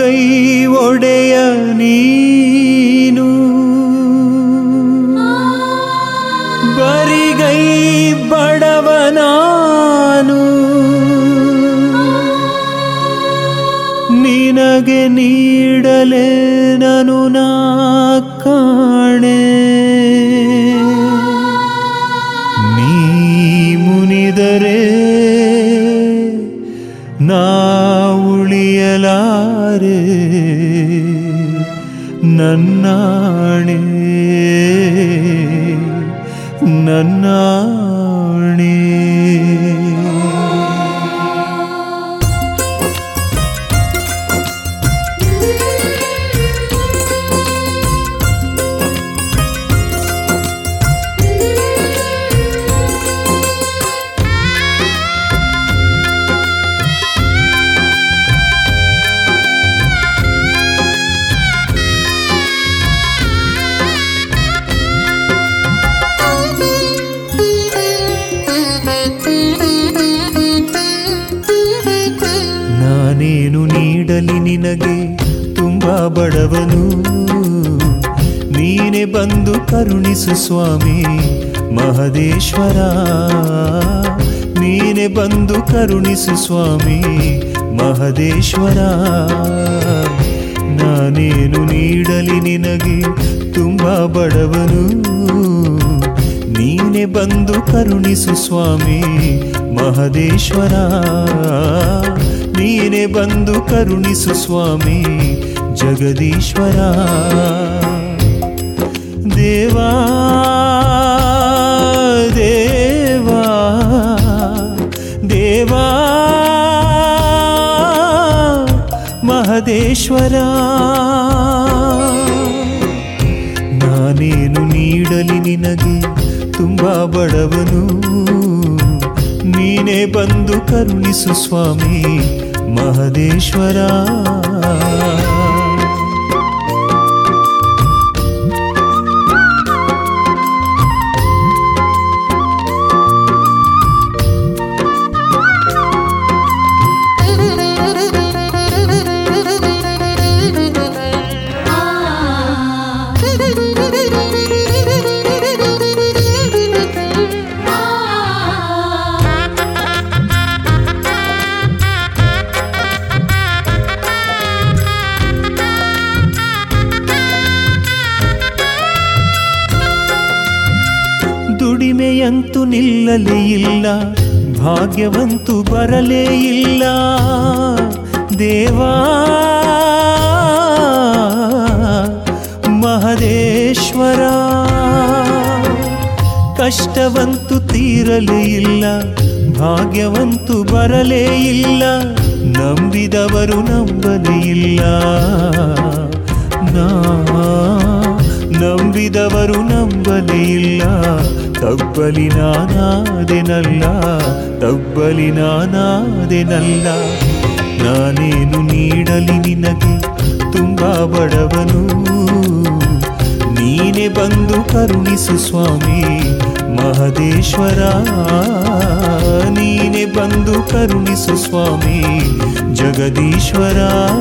ಬಲಗೈ ಒಡೆಯ ನೀನು ಬರಿಗೈ ಬಡವನಾನು ನಿನಗೆ ನೀಡಲೆ ನಾನು ನಾ ಕಾಣೆ ನೀ ಮುನಿದರೆ ನಾ ಉಳಿಯಲಾರೆ ನನ್ನಾಣೆ ನನ್ನಾಣೆ ನಾನೇನು ನೀಡಲಿ ನಿನಗೆ ತುಂಬಾ ಬಡವನು ನೀನೆ ಬಂದು ಕರುಣಿಸು ಸ್ವಾಮಿ ಮಹದೇಶ್ವರ ನೀನೆ ಬಂದು ಕರುಣಿಸು ಸ್ವಾಮಿ ಮಹದೇಶ್ವರ ನಾನೇನು ನೀಡಲಿ ನಿನಗೆ ತುಂಬಾ ಬಡವನು ನೀನೆ ಬಂದು ಕರುಣಿಸು ಸ್ವಾಮಿ ಮಹದೇಶ್ವರ ನೀನೆ ಬಂದು ಕರುಣಿಸು ಸ್ವಾಮಿ ಜಗದೀಶ್ವರ ದೇವಾ ದೇವಾ ದೇವಾ ಮಹದೇಶ್ವರ ನಾನೇನು ನೀಡಲಿ ನಿನಗೆ ತುಂಬಾ ಬಡವನು ನೀನೇ ಬಂದು ಕರುಣಿಸು ಸ್ವಾಮಿ ಮಹದೇಶ್ವರ ದುಡಿಮೆಯಂತೂ ನಿಲ್ಲಲೇ ಇಲ್ಲ ಭಾಗ್ಯವಂತೂ ಬರಲೇ ಇಲ್ಲ ದೇವಾ ಮಹದೇಶ್ವರ ಕಷ್ಟವಂತೂ ತೀರಲೇ ಇಲ್ಲ ಭಾಗ್ಯವಂತೂ ಬರಲೇ ಇಲ್ಲ ನಂಬಿದವರು ನಂಬಲೇ ಇಲ್ಲ ನಾ ನಂಬಿದವರು ನಂಬಲೇ ಇಲ್ಲ ತಬ್ಬಲಿ ನಾನಾದೆನಲ್ಲ ತಬ್ಬಲಿ ನಾನಾದೆನಲ್ಲ ನಾನೇನು ನೀಡಲಿ ನಿನಗೆ ತುಂಬಾ ಬಡವನು ನೀನೆ ಬಂದು ಕರುಣಿಸು ಸ್ವಾಮಿ ಮಹದೇಶ್ವರ ನೀನೆ ಬಂದು ಕರುಣಿಸು ಸ್ವಾಮಿ ಜಗದೀಶ್ವರ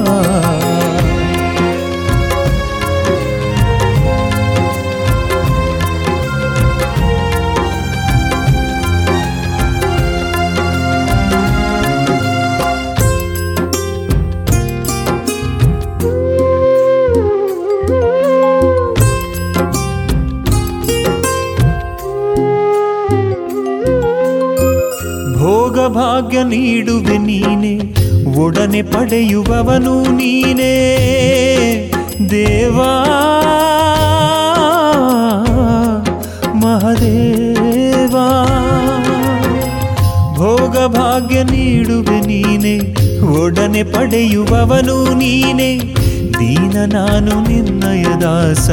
ಭೋಗ ಭಾಗ್ಯ ನೀಡುವೆ ನೀನೆ ಒಡನೆ ಪಡೆಯುವವನು ನೀನೇ ದೇವಾ ಮಹದೇವಾ ಭೋಗ ಭಾಗ್ಯ ನೀಡುವೆ ನೀನೆ ಒಡನೆ ಪಡೆಯುವವನು ನೀನೆ ದೀನ ನಾನು ನಿನ್ನಯ ದಾಸ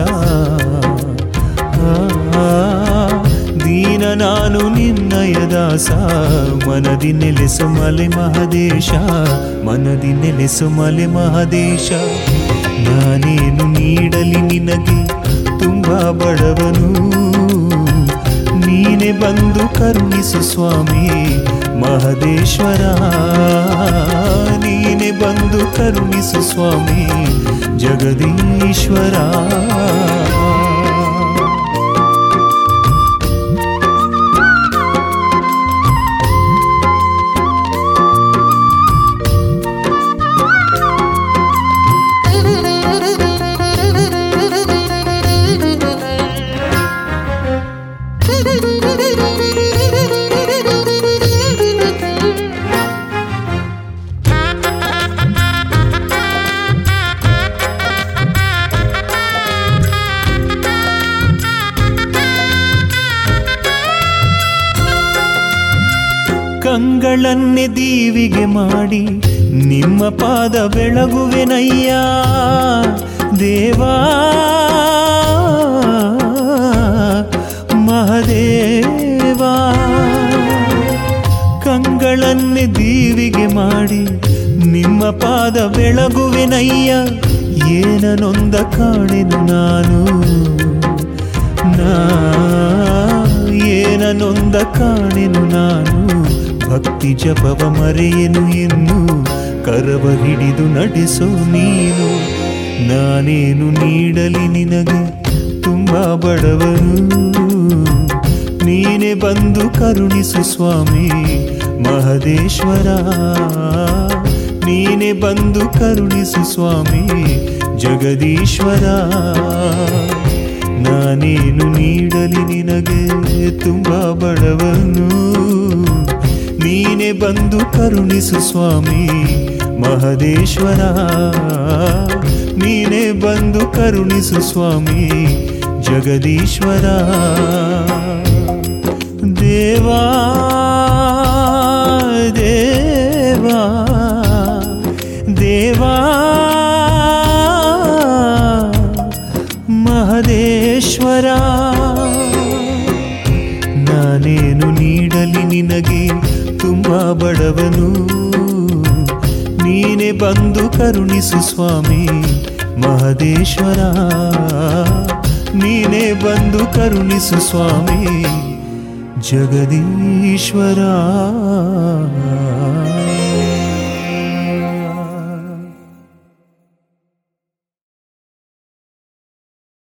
ಆ, ದೀನ ನಾನು ನಿನ್ನಯ ದಾಸ ಮನದಿ ನೆಲೆಸು ಮಲೆ ಮಹದೇಶ ಮನದಿ ನೆಲೆಸು ಮಲೆ ಮಹದೇಶ ನಾನೇನು ನೀಡಲಿ ನಿನಗೆ ತುಂಬಾ ಬಡವನು ನೀನೆ ಬಂದು ಕರುಣಿಸು ಸ್ವಾಮಿ ಮಹದೇಶ್ವರ ನೀನೆ ಬಂದು ಕರುಣಿಸು ಸ್ವಾಮಿ ಜಗದೀಶ್ವರ ಕಂಗಳನ್ನೇ ದೀವಿಗೆ ಮಾಡಿ ನಿಮ್ಮ ಪಾದ ಬೆಳಗುವೆನಯ್ಯ ದೇವಾ ಮಹದೇವಾ ಕಂಗಳನ್ನೇ ದೀವಿಗೆ ಮಾಡಿ ನಿಮ್ಮ ಪಾದ ಬೆಳಗುವೆನಯ್ಯ ಏನನೊಂದ ಕಾಣೆನು ನಾನು ನಾ ಏನನೊಂದ ಕಾಣೆನು ನಾನು ಭಕ್ತಿ ಜಪವ ಮರೆಯನು ಇನ್ನು ಕರವ ಹಿಡಿದು ನಡೆಸೋ ನೀನು ನಾನೇನು ನೀಡಲಿ ನಿನಗೆ ತುಂಬಾ ಬಡವನು ನೀನೆ ಬಂದು ಕರುಣಿಸು ಸ್ವಾಮಿ ಮಹದೇಶ್ವರ ನೀನೆ ಬಂದು ಕರುಣಿಸು ಸ್ವಾಮಿ ಜಗದೀಶ್ವರ ನಾನೇನು ನೀಡಲಿ ನಿನಗೆ ತುಂಬಾ ಬಡವನು ನೀನೆ ಬಂದು ಕರುಣಿಸು ಸ್ವಾಮಿ ಮಹದೇಶ್ವರ ನೀನೆ ಬಂದು ಕರುಣಿಸು ಸ್ವಾಮಿ ಜಗದೀಶ್ವರ ದೇವಾ ದೇವಾ ದೇವಾ ಮಹದೇಶ್ವರ ನಾನೇನು ನೀಡಲಿ ನಿನಗೆ ತುಂಬಾ ಬಡವನು ನೀನೆ ಬಂದು ಕರುಣಿಸು ಸ್ವಾಮಿ ಮಹದೇಶ್ವರ ನೀನೆ ಬಂದು ಕರುಣಿಸು ಸ್ವಾಮಿ ಜಗದೀಶ್ವರ